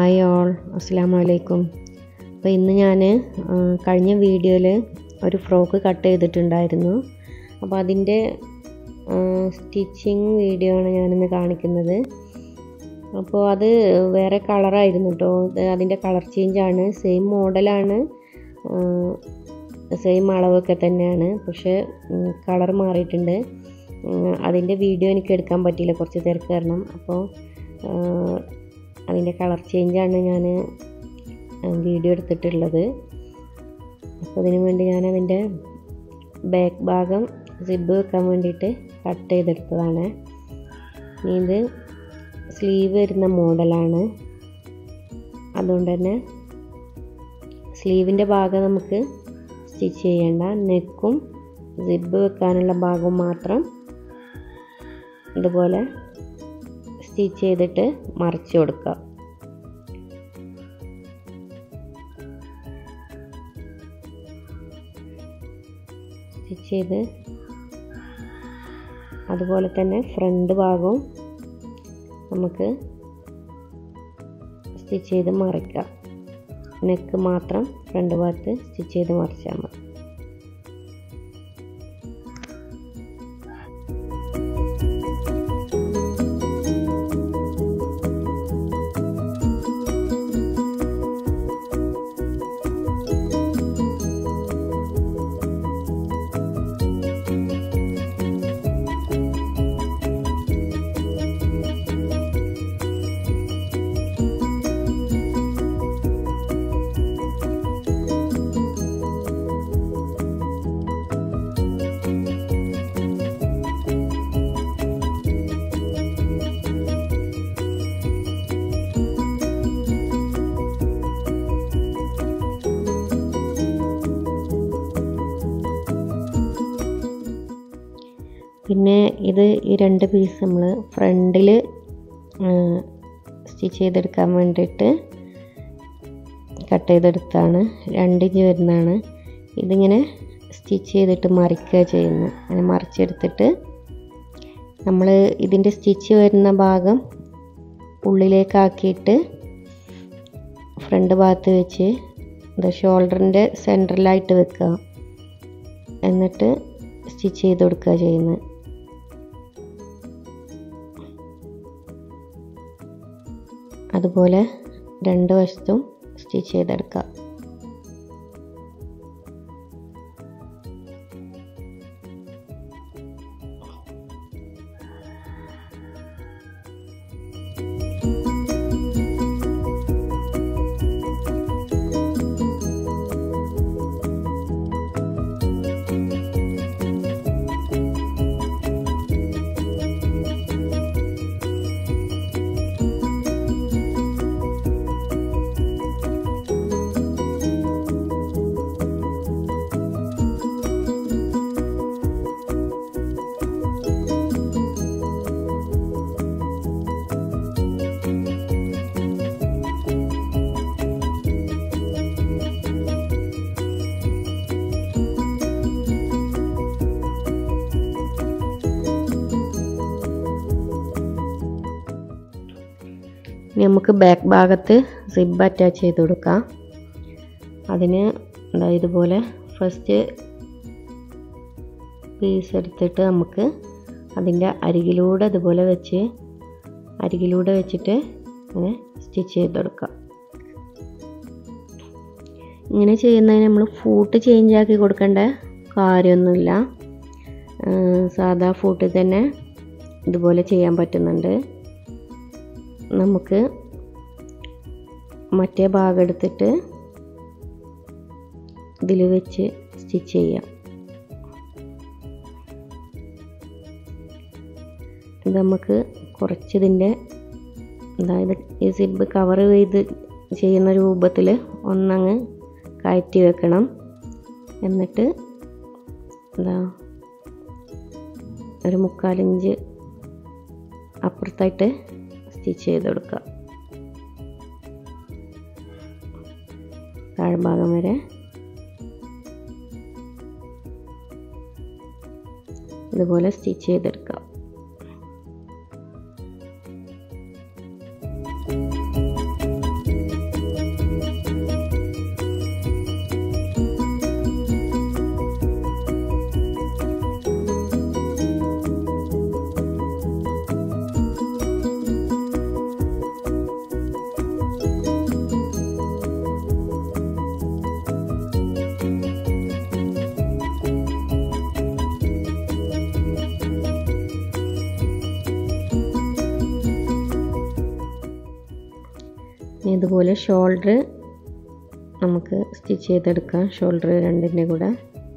hi all അസ്സാം വലൈക്കും അപ്പോൾ ഇന്ന് ഞാൻ കഴിഞ്ഞ വീഡിയോയിൽ ഒരു ഫ്രോക്ക് കട്ട് ചെയ്തിട്ടുണ്ടായിരുന്നു അപ്പോൾ അതിൻ്റെ സ്റ്റിച്ചിങ് വീഡിയോ ആണ് ഞാനിന്ന് കാണിക്കുന്നത് അപ്പോൾ അത് വേറെ കളറായിരുന്നു കേട്ടോ അതിൻ്റെ കളർ ചേഞ്ചാണ് സെയിം മോഡലാണ് സെയിം അളവൊക്കെ തന്നെയാണ് പക്ഷേ കളർ മാറിയിട്ടുണ്ട് അതിൻ്റെ വീഡിയോ എനിക്ക് എടുക്കാൻ പറ്റിയില്ല കുറച്ച് തിരക്ക് കാരണം അപ്പോൾ അതിൻ്റെ കളർ ചേഞ്ചാണ് ഞാൻ വീഡിയോ എടുത്തിട്ടുള്ളത് അപ്പോൾ അതിന് വേണ്ടി ഞാൻ അതിൻ്റെ ബാക്ക് ഭാഗം സിബ് വെക്കാൻ വേണ്ടിയിട്ട് കട്ട് ചെയ്തെടുത്തതാണ് ഇത് സ്ലീവ് വരുന്ന മോഡലാണ് അതുകൊണ്ട് തന്നെ സ്ലീവിൻ്റെ ഭാഗം നമുക്ക് സ്റ്റിച്ച് ചെയ്യേണ്ട നെക്കും സിബ് വെക്കാനുള്ള ഭാഗം മാത്രം ഇതുപോലെ സ്റ്റിച്ച് ചെയ്തിട്ട് മറിച്ച് കൊടുക്കുക സ്റ്റിച്ച് ചെയ്ത് അതുപോലെ തന്നെ ഫ്രണ്ട് ഭാഗവും നമുക്ക് സ്റ്റിച്ച് ചെയ്ത് മറിക്കാം നെക്ക് മാത്രം ഫ്രണ്ട് ഭാഗത്ത് സ്റ്റിച്ച് ചെയ്ത് മറിച്ചാൽ മതി പിന്നെ ഇത് ഈ രണ്ട് പീസ് നമ്മൾ ഫ്രണ്ടിൽ സ്റ്റിച്ച് ചെയ്തെടുക്കാൻ വേണ്ടിയിട്ട് കട്ട് ചെയ്തെടുത്താണ് രണ്ട് ഇഞ്ച് വരുന്നതാണ് ഇതിങ്ങനെ സ്റ്റിച്ച് ചെയ്തിട്ട് മറിക്കുക ചെയ്യുന്നത് അങ്ങനെ മറിച്ചെടുത്തിട്ട് നമ്മൾ ഇതിൻ്റെ സ്റ്റിച്ച് വരുന്ന ഭാഗം ഉള്ളിലേക്കാക്കിയിട്ട് ഫ്രണ്ട് ഭാഗത്ത് വെച്ച് ഇത് ഷോൾഡറിൻ്റെ സെൻറ്ററിലായിട്ട് വെക്കുക എന്നിട്ട് സ്റ്റിച്ച് ചെയ്ത് കൊടുക്കുക ചെയ്യുന്നത് അതുപോലെ രണ്ട് വശത്തും സ്റ്റിച്ച് ചെയ്തെടുക്കുക ഇനി നമുക്ക് ബാക്ക് ഭാഗത്ത് സിബ് അറ്റാച്ച് ചെയ്ത് കൊടുക്കാം അതിന് എന്താ ഇതുപോലെ ഫസ്റ്റ് പീസ് എടുത്തിട്ട് നമുക്ക് അതിൻ്റെ അരികിലൂടെ ഇതുപോലെ വെച്ച് അരികിലൂടെ വെച്ചിട്ട് ഇങ്ങനെ സ്റ്റിച്ച് ചെയ്ത് കൊടുക്കാം ഇങ്ങനെ ചെയ്യുന്നതിന് നമ്മൾ ഫൂട്ട് ചേഞ്ച് ആക്കി കൊടുക്കേണ്ട കാര്യമൊന്നുമില്ല സാധാ ഫൂട്ടിൽ തന്നെ ഇതുപോലെ ചെയ്യാൻ പറ്റുന്നുണ്ട് നമുക്ക് മറ്റേ ഭാഗം എടുത്തിട്ട് ഇതിൽ വെച്ച് സ്റ്റിച്ച് ചെയ്യാം ഇത് നമുക്ക് കുറച്ച് ഇതിൻ്റെ അതായത് ഈ സിബ് കവർ ചെയ്ത് ചെയ്യുന്ന രൂപത്തിൽ ഒന്നങ്ങ് കയറ്റി വെക്കണം എന്നിട്ട് എന്താ ഒരു മുക്കാലിഞ്ച് അപ്പുറത്തായിട്ട് സ്റ്റിച്ച് ചെയ്ത് കൊടുക്കുക താഴ്ഭാഗം വരെ ഇതുപോലെ സ്റ്റിച്ച് ചെയ്തെടുക്കുക അതുപോലെ ഷോൾഡർ നമുക്ക് സ്റ്റിച്ച് ചെയ്തെടുക്കാം ഷോൾഡർ രണ്ടിൻ്റെ കൂടെ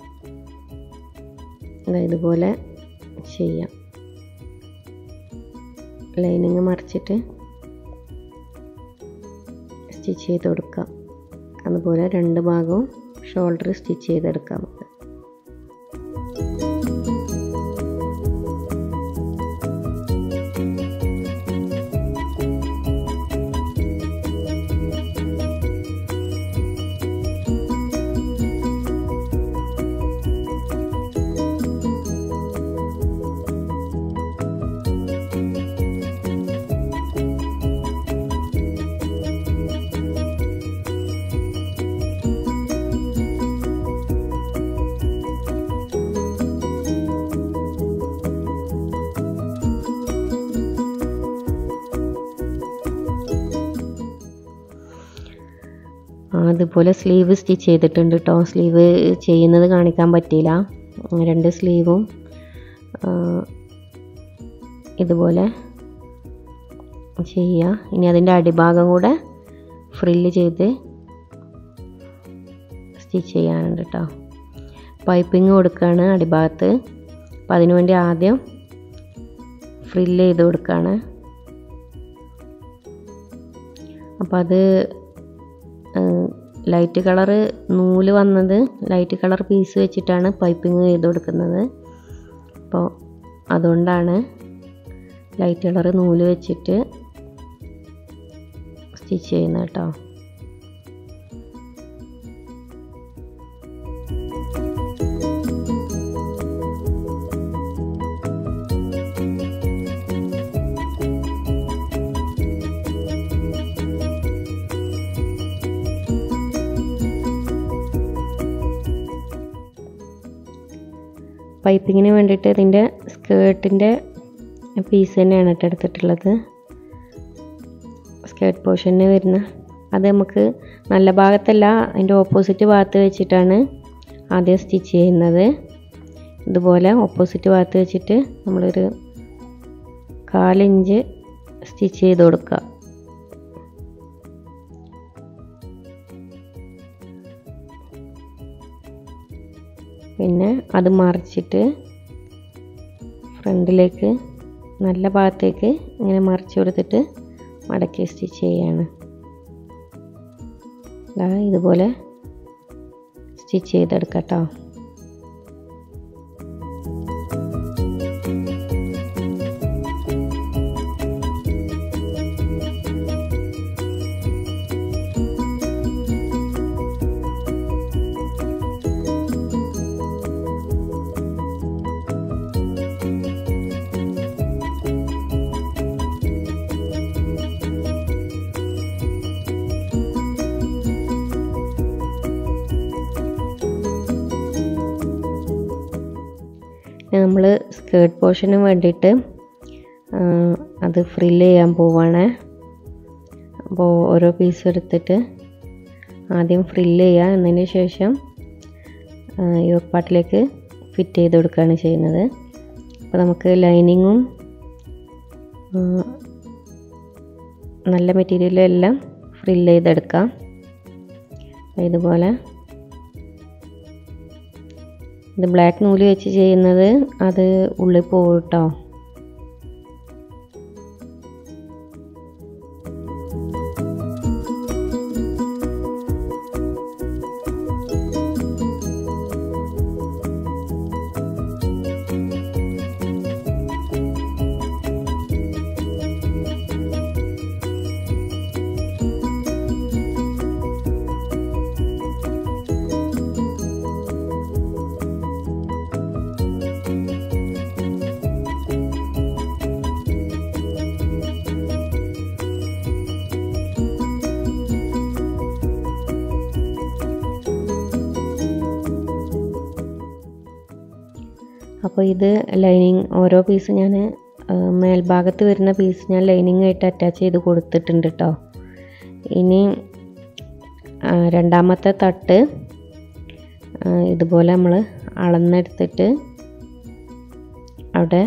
ദാ ഇതുപോലെ ചെയ്യാം ലൈനിങ് മറിച്ചിട്ട് സ്റ്റിച്ച് ചെയ്ത് കൊടുക്കാം അതുപോലെ രണ്ട് ഭാഗവും ഷോൾഡർ സ്റ്റിച്ച് ചെയ്തെടുക്കാം നമുക്ക് അതുപോലെ സ്ലീവ് സ്റ്റിച്ച് ചെയ്തിട്ടുണ്ട് കേട്ടോ സ്ലീവ് ചെയ്യുന്നത് കാണിക്കാൻ പറ്റിയില്ല രണ്ട് സ്ലീവും ഇതുപോലെ ചെയ്യുക ഇനി അതിൻ്റെ അടിഭാഗം കൂടെ ഫ്രില്ല് ചെയ്ത് സ്റ്റിച്ച് ചെയ്യാനുണ്ട് കേട്ടോ പൈപ്പിങ് കൊടുക്കുകയാണ് അടിഭാഗത്ത് അപ്പോൾ അതിനു വേണ്ടി ആദ്യം ഫ്രില്ല് ചെയ്ത് കൊടുക്കുകയാണ് അപ്പോൾ അത് ലൈറ്റ് കളറ് നൂല് വന്നത് ലൈറ്റ് കളർ പീസ് വെച്ചിട്ടാണ് പൈപ്പിങ് ചെയ്ത് കൊടുക്കുന്നത് അപ്പോൾ അതുകൊണ്ടാണ് ലൈറ്റ് കളർ നൂല് വെച്ചിട്ട് സ്റ്റിച്ച് ചെയ്യുന്നത് കേട്ടോ പൈപ്പിങ്ങിന് വേണ്ടിയിട്ട് ഇതിൻ്റെ സ്കേർട്ടിൻ്റെ പീസ് തന്നെയാണ് കേട്ടോ എടുത്തിട്ടുള്ളത് സ്കേർട്ട് പോർഷന് വരുന്ന അത് നമുക്ക് നല്ല ഭാഗത്തല്ല അതിൻ്റെ ഓപ്പോസിറ്റ് ഭാഗത്ത് വെച്ചിട്ടാണ് ആദ്യം സ്റ്റിച്ച് ചെയ്യുന്നത് ഇതുപോലെ ഓപ്പോസിറ്റ് ഭാഗത്ത് വെച്ചിട്ട് നമ്മളൊരു കാലിഞ്ച് സ്റ്റിച്ച് ചെയ്ത് കൊടുക്കുക പിന്നെ അത് മറിച്ചിട്ട് ഫ്രണ്ടിലേക്ക് നല്ല ഭാഗത്തേക്ക് ഇങ്ങനെ മറിച്ച് കൊടുത്തിട്ട് മടക്കി സ്റ്റിച്ച് ചെയ്യാണ് ദാ ഇതുപോലെ സ്റ്റിച്ച് ചെയ്തെടുക്കാം കേട്ടോ നമ്മൾ സ്കേർട്ട് പോർഷന് വേണ്ടിയിട്ട് അത് ഫ്രില്ല് ചെയ്യാൻ പോവാണ് അപ്പോൾ ഓരോ പീസ് എടുത്തിട്ട് ആദ്യം ഫ്രില്ല് ചെയ്യുക എന്നതിന് ശേഷം യോക്ക് പാട്ടിലേക്ക് ഫിറ്റ് ചെയ്ത് കൊടുക്കുകയാണ് ചെയ്യുന്നത് അപ്പോൾ നമുക്ക് ലൈനിങ്ങും നല്ല മെറ്റീരിയലും എല്ലാം ഫ്രില്ല് ചെയ്തെടുക്കാം ഇതുപോലെ ഇത് ബ്ലാക്ക് നൂല് വെച്ച് ചെയ്യുന്നത് അത് ഉള്ളിൽ പോകും കേട്ടോ അപ്പോൾ ഇത് ലൈനിങ് ഓരോ പീസ് ഞാൻ മേൽഭാഗത്ത് വരുന്ന പീസ് ഞാൻ ലൈനിങ് ആയിട്ട് അറ്റാച്ച് ചെയ്ത് കൊടുത്തിട്ടുണ്ട് കേട്ടോ ഇനി രണ്ടാമത്തെ തട്ട് ഇതുപോലെ നമ്മൾ അളന്നെടുത്തിട്ട് അവിടെ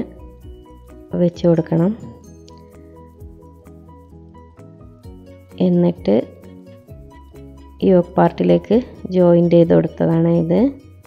വെച്ച് കൊടുക്കണം എന്നിട്ട് യോക്ക് പാർട്ടിലേക്ക് ജോയിൻ്റ് ചെയ്ത് കൊടുത്തതാണ് ഇത്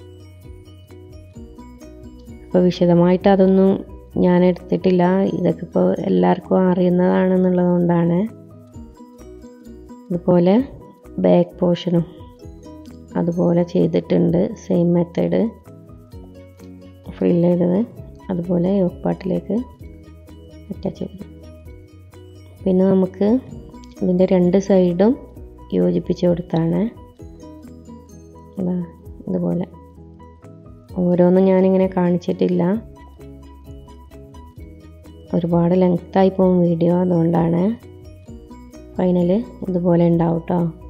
അപ്പോൾ വിശദമായിട്ട് അതൊന്നും ഞാൻ എടുത്തിട്ടില്ല ഇതൊക്കെ ഇപ്പോൾ എല്ലാവർക്കും അറിയുന്നതാണെന്നുള്ളത് കൊണ്ടാണ് അതുപോലെ ബാക്ക് പോർഷനും അതുപോലെ ചെയ്തിട്ടുണ്ട് സെയിം മെത്തേഡ് ഫിൽ ചെയ്തത് അതുപോലെ യോക്ക് പാർട്ടിലേക്ക് അറ്റാച്ച് ചെയ്തു പിന്നെ നമുക്ക് ഇതിൻ്റെ രണ്ട് സൈഡും യോജിപ്പിച്ച് കൊടുത്താണ് അതാ ഇതുപോലെ ഓരോന്നും ഞാനിങ്ങനെ കാണിച്ചിട്ടില്ല ഒരുപാട് ലെങ്ത്തായി പോകും വീഡിയോ അതുകൊണ്ടാണ് ഫൈനൽ ഇതുപോലെ ഉണ്ടാവും കേട്ടോ